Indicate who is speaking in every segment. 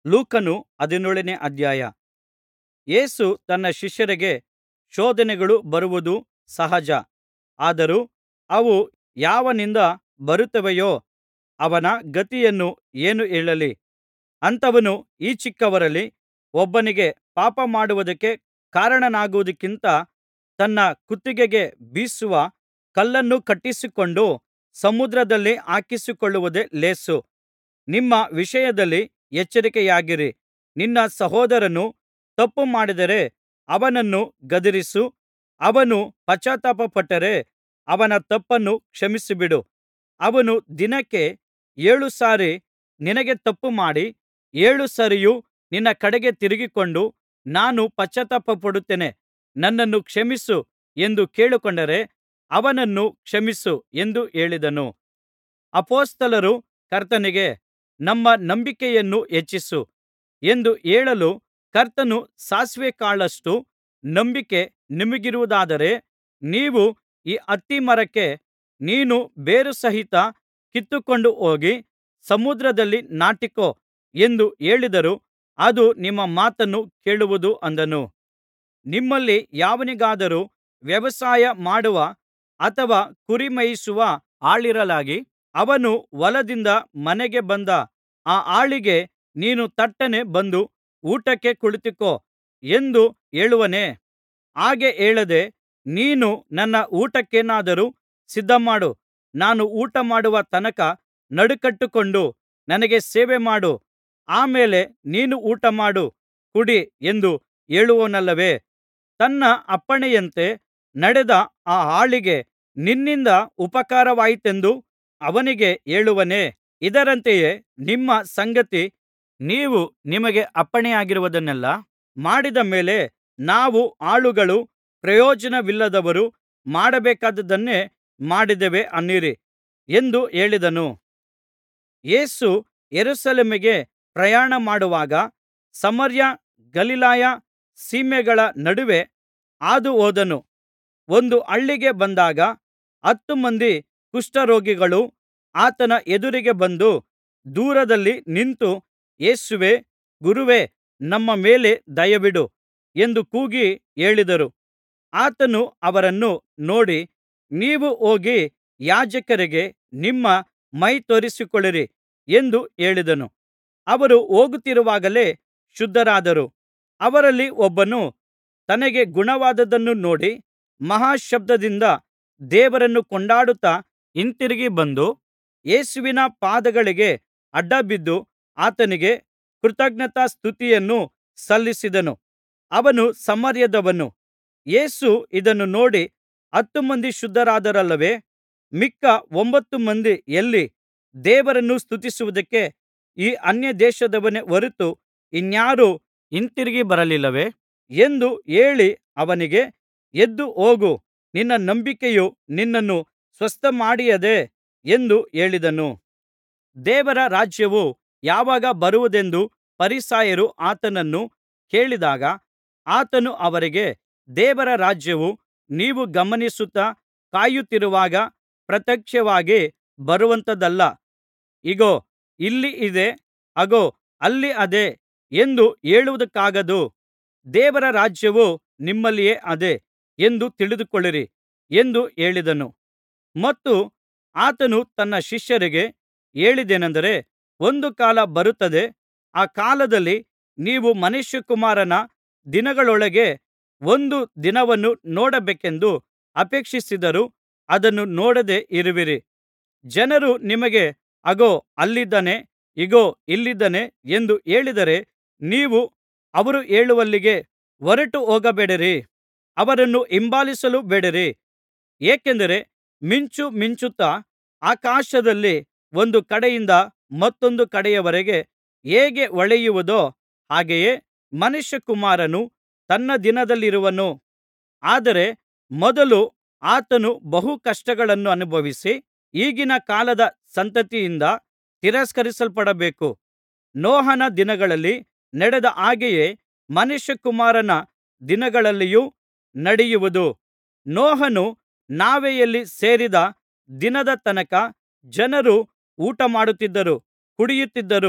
Speaker 1: ಲೂಕನು ಹದಿನೇಳನೇ ಅಧ್ಯಾಯ ಯೇಸು ತನ್ನ ಶಿಷ್ಯರಿಗೆ ಶೋಧನೆಗಳು ಬರುವುದು ಸಹಜ ಆದರೂ ಅವು ಯಾವನಿಂದ ಬರುತ್ತವೆಯೋ ಅವನ ಗತಿಯನ್ನು ಏನು ಹೇಳಲಿ ಅಂಥವನು ಈ ಚಿಕ್ಕವರಲ್ಲಿ ಒಬ್ಬನಿಗೆ ಪಾಪಮಾಡುವುದಕ್ಕೆ ಕಾರಣನಾಗುವುದಕ್ಕಿಂತ ತನ್ನ ಕುತ್ತಿಗೆಗೆ ಬೀಸುವ ಕಲ್ಲನ್ನು ಕಟ್ಟಿಸಿಕೊಂಡು ಸಮುದ್ರದಲ್ಲಿ ಹಾಕಿಸಿಕೊಳ್ಳುವುದೇ ಲೇಸು ನಿಮ್ಮ ವಿಷಯದಲ್ಲಿ ಎಚ್ಚರಿಕೆಯಾಗಿರಿ ನಿನ್ನ ಸಹೋದರನು ತಪ್ಪುಮಾಡಿದರೆ ಅವನನ್ನು ಗದರಿಸು ಅವನು ಪಶ್ಚಾತ್ತಾಪಪಟ್ಟರೆ ಅವನ ತಪ್ಪನ್ನು ಕ್ಷಮಿಸಿಬಿಡು ಅವನು ದಿನಕ್ಕೆ ಏಳು ಸಾರಿ ನಿನಗೆ ತಪ್ಪುಮಾಡಿ ಏಳು ಸಾರಿಯೂ ನಿನ್ನ ಕಡೆಗೆ ತಿರುಗಿಕೊಂಡು ನಾನು ಪಶ್ಚಾತ್ತಾಪಪಡುತ್ತೇನೆ ನನ್ನನ್ನು ಕ್ಷಮಿಸು ಎಂದು ಕೇಳಿಕೊಂಡರೆ ಅವನನ್ನು ಕ್ಷಮಿಸು ಎಂದು ಹೇಳಿದನು ಅಪೊಸ್ತಲರು ಕರ್ತನಿಗೆ ನಮ್ಮ ನಂಬಿಕೆಯನ್ನು ಹೆಚ್ಚಿಸು ಎಂದು ಹೇಳಲು ಕರ್ತನು ಸಾಸಿವೆ ಕಾಳಷ್ಟು ನಂಬಿಕೆ ನಿಮಗಿರುವುದಾದರೆ ನೀವು ಈ ಅತ್ತಿಮರಕ್ಕೆ ನೀನು ಬೇರುಸಹಿತ ಕಿತ್ತುಕೊಂಡು ಹೋಗಿ ಸಮುದ್ರದಲ್ಲಿ ನಾಟಿಕೋ ಎಂದು ಹೇಳಿದರೂ ಅದು ನಿಮ್ಮ ಮಾತನ್ನು ಕೇಳುವುದು ಅಂದನು ನಿಮ್ಮಲ್ಲಿ ಯಾವನಿಗಾದರೂ ವ್ಯವಸಾಯ ಮಾಡುವ ಅಥವಾ ಕುರಿಮೇಯಿಸುವ ಆಳಿರಲಾಗಿ ಅವನು ಹೊಲದಿಂದ ಮನೆಗೆ ಬಂದ ಆ ಆಳಿಗೆ ನೀನು ತಟ್ಟನೆ ಬಂದು ಊಟಕ್ಕೆ ಕುಳಿತುಕೋ ಎಂದು ಹೇಳುವನೇ ಹಾಗೆ ಹೇಳದೆ ನೀನು ನನ್ನ ಊಟಕ್ಕೇನಾದರೂ ಸಿದ್ಧಮಾಡು ನಾನು ಊಟಮಾಡುವ ತನಕ ನಡುಕಟ್ಟಿಕೊಂಡು ನನಗೆ ಸೇವೆಮಾಡು ಆ ಮೇಲೆ ನೀನು ಊಟಮಾಡು ಕುಡಿ ಎಂದು ಹೇಳುವನಲ್ಲವೇ ತನ್ನ ಅಪ್ಪಣೆಯಂತೆ ನಡೆದ ಆ ಆಳಿಗೆ ನಿನ್ನಿಂದ ಉಪಕಾರವಾಯಿತೆಂದು ಅವನಿಗೆ ಹೇಳುವನೇ ಇದರಂತೆಯೇ ನಿಮ್ಮ ಸಂಗತಿ ನೀವು ನಿಮಗೆ ಅಪ್ಪಣೆಯಾಗಿರುವುದನ್ನೆಲ್ಲಾ ಮಾಡಿದ ಮೇಲೆ ನಾವು ಆಳುಗಳು ಪ್ರಯೋಜನವಿಲ್ಲದವರು ಮಾಡಬೇಕಾದದ್ದನ್ನೇ ಮಾಡಿದ್ದೇವೆ ಅನ್ನಿರಿ ಎಂದು ಹೇಳಿದನು ಯೇಸು ಯೆರೂಸಲೇಮಿಗೆ ಪ್ರಯಾಣ ಮಾಡುವಾಗ ಸಮಾರ್ಯ ಗಲಿಲಾಯ ಸೀಮೆಗಳ ನಡುವೆ ಹಾದುಹೋದನು ಒಂದು ಹಳ್ಳಿಗೆ ಬಂದಾಗ ಹತ್ತು ಮಂದಿ ಕುಷ್ಠರೋಗಿಗಳು ಆತನ ಎದುರಿಗೆ ಬಂದು ದೂರದಲ್ಲಿ ನಿಂತು ಯೇಸುವೇ ಗುರುವೇ ನಮ್ಮ ಮೇಲೆ ದಯವಿಡು ಎಂದು ಕೂಗಿ ಹೇಳಿದರು ಆತನು ಅವರನ್ನು ನೋಡಿ ನೀವು ಹೋಗಿ ಯಾಜಕರಿಗೆ ನಿಮ್ಮ ಮೈ ತೋರಿಸಿಕೊಳ್ಳಿರಿ ಎಂದು ಹೇಳಿದನು ಅವರು ಹೋಗುತ್ತಿರುವಾಗಲೇ ಶುದ್ಧರಾದರು ಅವರಲ್ಲಿ ಒಬ್ಬನು ತನಗೆ ಗುಣವಾದದ್ದನ್ನು ನೋಡಿ ಮಹಾಶಬ್ದದಿಂದ ದೇವರನ್ನು ಕೊಂಡಾಡುತ್ತಾ ಹಿಂತಿರುಗಿ ಬಂದು ಯೇಸುವಿನ ಪಾದಗಳಿಗೆ ಅಡ್ಡಬಿದ್ದು ಆತನಿಗೆ ಕೃತಜ್ಞತಾಸ್ತುತಿಯನ್ನು ಸಲ್ಲಿಸಿದನು ಅವನು ಸಮಾರ್ಯದವನು ಯೇಸು ಇದನ್ನು ನೋಡಿ ಹತ್ತು ಮಂದಿ ಶುದ್ಧರಾದರಲ್ಲವೇ ಮಿಕ್ಕ ಒಂಬತ್ತು ಮಂದಿ ಎಲ್ಲಿ ದೇವರನ್ನು ಸ್ತುತಿಸುವುದಕ್ಕೆ ಈ ಅನ್ಯದೇಶದವನೇ ಹೊರತು ಇನ್ನಾರೂ ಹಿಂತಿರುಗಿ ಬರಲಿಲ್ಲವೇ ಎಂದು ಹೇಳಿ ಅವನಿಗೆ ಎದ್ದು ಹೋಗು ನಿನ್ನ ನಂಬಿಕೆಯು ನಿನ್ನನ್ನು ಸ್ವಸ್ಥಮಾಡಿಯದೆ ಎಂದು ಹೇಳಿದನು ದೇವರ ರಾಜ್ಯವು ಯಾವಾಗ ಬರುವುದೆಂದು ಫರಿಸಾಯರು ಆತನನ್ನು ಕೇಳಿದಾಗ ಆತನು ಅವರಿಗೆ ದೇವರ ರಾಜ್ಯವು ನೀವು ಗಮನಿಸುತ್ತಾ ಕಾಯುತ್ತಿರುವಾಗ ಪ್ರತ್ಯಕ್ಷವಾಗಿ ಬರುವಂಥದ್ದಲ್ಲ ಇಗೋ ಇಲ್ಲಿ ಇದೆ ಅಗೋ ಅಲ್ಲಿ ಅದೆ ಎಂದು ಹೇಳುವುದಕ್ಕಾಗದು ದೇವರ ರಾಜ್ಯವು ನಿಮ್ಮಲ್ಲಿಯೇ ಅದೆ ಎಂದು ತಿಳಿದುಕೊಳ್ಳಿರಿ ಎಂದು ಹೇಳಿದನು ಮತ್ತು ಆತನು ತನ್ನ ಶಿಷ್ಯರಿಗೆ ಹೇಳಿದ್ದೇನೆಂದರೆ ಒಂದು ಕಾಲ ಬರುತ್ತದೆ ಆ ಕಾಲದಲ್ಲಿ ನೀವು ಮನುಷ್ಯಕುಮಾರನ ದಿನಗಳೊಳಗೆ ಒಂದು ದಿನವನ್ನು ನೋಡಬೇಕೆಂದು ಅಪೇಕ್ಷಿಸಿದರೂ ಅದನ್ನು ನೋಡದೆ ಇರುವಿರಿ ಜನರು ನಿಮಗೆ ಅಗೋ ಅಲ್ಲಿದ್ದಾನೆ ಇಗೋ ಇಲ್ಲಿದ್ದಾನೆ ಎಂದು ಹೇಳಿದರೆ ನೀವು ಅವರು ಹೇಳುವಲ್ಲಿಗೆ ಹೊರಟು ಹೋಗಬೇಡಿರಿ ಅವರನ್ನು ಹಿಂಬಾಲಿಸಲೂ ಬೇಡಿರಿ ಏಕೆಂದರೆ ಮಿಂಚು ಮಿಂಚುತ್ತಾ ಆಕಾಶದಲ್ಲಿ ಒಂದು ಕಡೆಯಿಂದ ಮತ್ತೊಂದು ಕಡೆಯವರೆಗೆ ಹೇಗೆ ಹೊಳೆಯುವುದೋ ಹಾಗೆಯೇ ಮನುಷ್ಯಕುಮಾರನು ತನ್ನ ದಿನದಲ್ಲಿರುವನು ಆದರೆ ಮೊದಲು ಆತನು ಬಹು ಕಷ್ಟಗಳನ್ನು ಅನುಭವಿಸಿ ಈಗಿನ ಕಾಲದ ಸಂತತಿಯಿಂದ ತಿರಸ್ಕರಿಸಲ್ಪಡಬೇಕು ನೋಹನ ದಿನಗಳಲ್ಲಿ ನಡೆದ ಹಾಗೆಯೇ ಮನುಷ್ಯಕುಮಾರನ ದಿನಗಳಲ್ಲಿಯೂ ನಡೆಯುವುದು ನೋಹನು ನಾವೆಯಲ್ಲಿ ಸೇರಿದ ದಿನದ ತನಕ ಜನರು ಊಟಮಾಡುತ್ತಿದ್ದರು ಕುಡಿಯುತ್ತಿದ್ದರು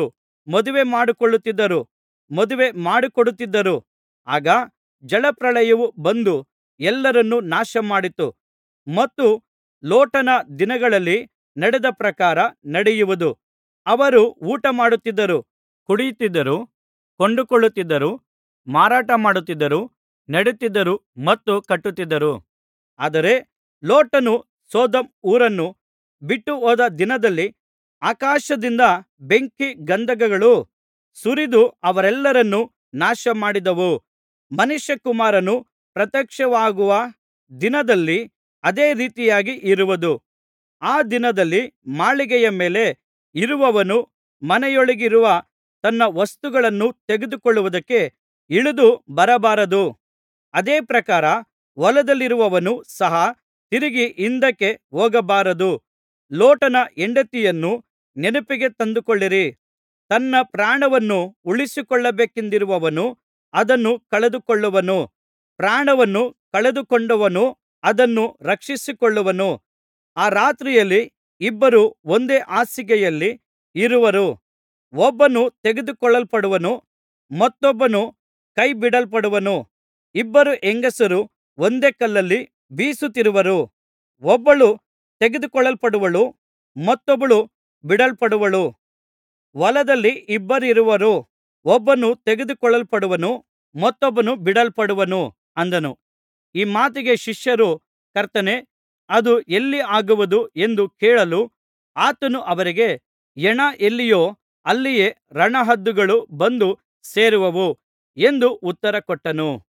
Speaker 1: ಮದುವೆ ಮಾಡಿಕೊಳ್ಳುತ್ತಿದ್ದರು ಮದುವೆ ಮಾಡಿಕೊಡುತ್ತಿದ್ದರು ಆಗ ಜಲಪ್ರಳಯವು ಬಂದು ಎಲ್ಲರನ್ನೂ ನಾಶಮಾಡಿತು ಮತ್ತು ಲೋಟನ ದಿನಗಳಲ್ಲಿ ನಡೆದ ಪ್ರಕಾರ ನಡೆಯುವುದು ಅವರು ಊಟಮಾಡುತ್ತಿದ್ದರು ಕುಡಿಯುತ್ತಿದ್ದರು ಕೊಂಡುಕೊಳ್ಳುತ್ತಿದ್ದರು ಮಾರಾಟಮಾಡುತ್ತಿದ್ದರು ನೆಡುತ್ತಿದ್ದರು ಮತ್ತು ಕಟ್ಟುತ್ತಿದ್ದರು ಆದರೆ ಲೋಟನು ಸೊದೋಮ್ ಊರನ್ನು ಬಿಟ್ಟುಹೋದ ದಿನದಲ್ಲಿ ಆಕಾಶದಿಂದ ಬೆಂಕಿ ಗಂಧಕಗಳು ಸುರಿದು ಅವರೆಲ್ಲರನ್ನೂ ನಾಶಮಾಡಿದವು ಮನುಷ್ಯಕುಮಾರನು ಪ್ರತ್ಯಕ್ಷವಾಗುವ ದಿನದಲ್ಲಿ ಅದೇ ರೀತಿಯಾಗಿ ಇರುವುದು ಆ ದಿನದಲ್ಲಿ ಮಾಳಿಗೆಯ ಮೇಲೆ ಇರುವವನು ಮನೆಯೊಳಗಿರುವ ತನ್ನ ವಸ್ತುಗಳನ್ನು ತೆಗೆದುಕೊಳ್ಳುವುದಕ್ಕೆ ಇಳಿದು ಬರಬಾರದು ಅದೇ ಪ್ರಕಾರ ಹೊಲದಲ್ಲಿರುವವನು ಸಹ ತಿರುಗಿ ಹಿಂದಕ್ಕೆ ಹೋಗಬಾರದು ಲೋಟನ ಹೆಂಡತಿಯನ್ನು ನೆನಪಿಗೆ ತಂದುಕೊಳ್ಳಿರಿ ತನ್ನ ಪ್ರಾಣವನ್ನು ಉಳಿಸಿಕೊಳ್ಳಬೇಕೆಂದಿರುವವನು ಅದನ್ನು ಕಳೆದುಕೊಳ್ಳುವನು ಪ್ರಾಣವನ್ನು ಕಳೆದುಕೊಂಡವನು ಅದನ್ನು ರಕ್ಷಿಸಿಕೊಳ್ಳುವನು ಆ ರಾತ್ರಿಯಲ್ಲಿ ಇಬ್ಬರು ಒಂದೇ ಹಾಸಿಗೆಯಲ್ಲಿ ಇರುವರು ಒಬ್ಬನು ತೆಗೆದುಕೊಳ್ಳಲ್ಪಡುವನು ಮತ್ತೊಬ್ಬನು ಕೈಬಿಡಲ್ಪಡುವನು ಇಬ್ಬರು ಹೆಂಗಸರು ಒಂದೇ ಕಲ್ಲಲ್ಲಿ ಬೀಸುತ್ತಿರುವರು ಒಬ್ಬಳು ತೆಗೆದುಕೊಳ್ಳಲ್ಪಡುವಳು ಮತ್ತೊಬ್ಬಳು ಬಿಡಲ್ಪಡುವಳು ಹೊಲದಲ್ಲಿ ಇಬ್ಬರಿರುವರು ಒಬ್ಬನು ತೆಗೆದುಕೊಳ್ಳಲ್ಪಡುವನು ಮತ್ತೊಬ್ಬನು ಬಿಡಲ್ಪಡುವನು ಅಂದನು ಈ ಮಾತಿಗೆ ಶಿಷ್ಯರು ಕರ್ತನೇ ಅದು ಎಲ್ಲಿ ಆಗುವುದು ಎಂದು ಕೇಳಲು ಆತನು ಅವರಿಗೆ ಹೆಣ ಎಲ್ಲಿಯೋ ಅಲ್ಲಿಯೇ ರಣಹದ್ದುಗಳು ಬಂದು ಸೇರುವವು ಎಂದು ಉತ್ತರಕೊಟ್ಟನು